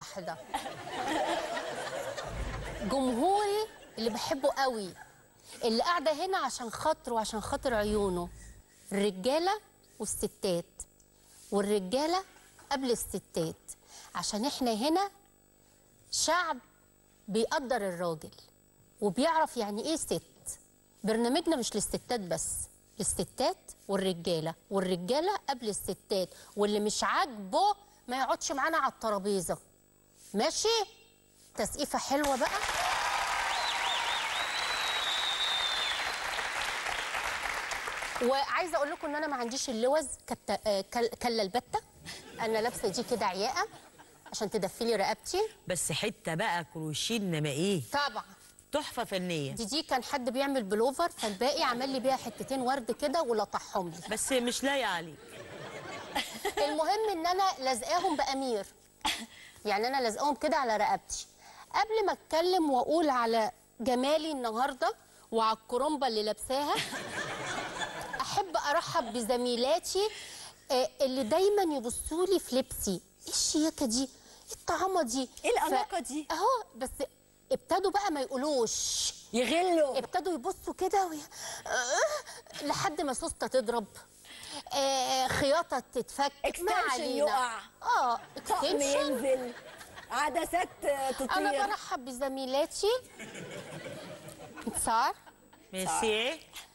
واحدة جمهوري اللي بحبه قوي اللي قاعدة هنا عشان خاطره وعشان خاطر عيونه الرجالة والستات والرجالة قبل الستات عشان احنا هنا شعب بيقدر الراجل وبيعرف يعني ايه ست برنامجنا مش للستات بس للستات والرجاله والرجاله قبل الستات واللي مش عاجبه ما يقعدش معانا على الترابيزه ماشي تسقيفه حلوه بقى وعايزه اقول لكم ان انا ما عنديش اللوز كت... آه، كل... كلا البته انا لابسه دي كده عياقه عشان تدفي لي رقبتي بس حته بقى كروشيه انما ايه طبعا تحفه فنيه دي دي كان حد بيعمل بلوفر فالباقي عمل لي بيها حتتين ورد كده ولطحهم لي بس مش لايقه عليك المهم ان انا لازقاهم بامير يعني انا لازقاهم كده على رقبتي قبل ما اتكلم واقول على جمالي النهارده وعلى الكرومبه اللي لابساها احب ارحب بزميلاتي آه، اللي دايما يبصوا لي في لبسي ايه الشياكه دي ايه الطعامه دي إيه الأناقة دي؟ اهو بس ابتدوا بقى ما يقولوش يغلوا ابتدوا يبصوا كده وي... آه، لحد ما سوسته تضرب آه، خياطه تتفك ما Extension علينا. يقع. اه طقم extension. ينزل عدسات تطير انا برحب بزميلاتي انتصار ميرسي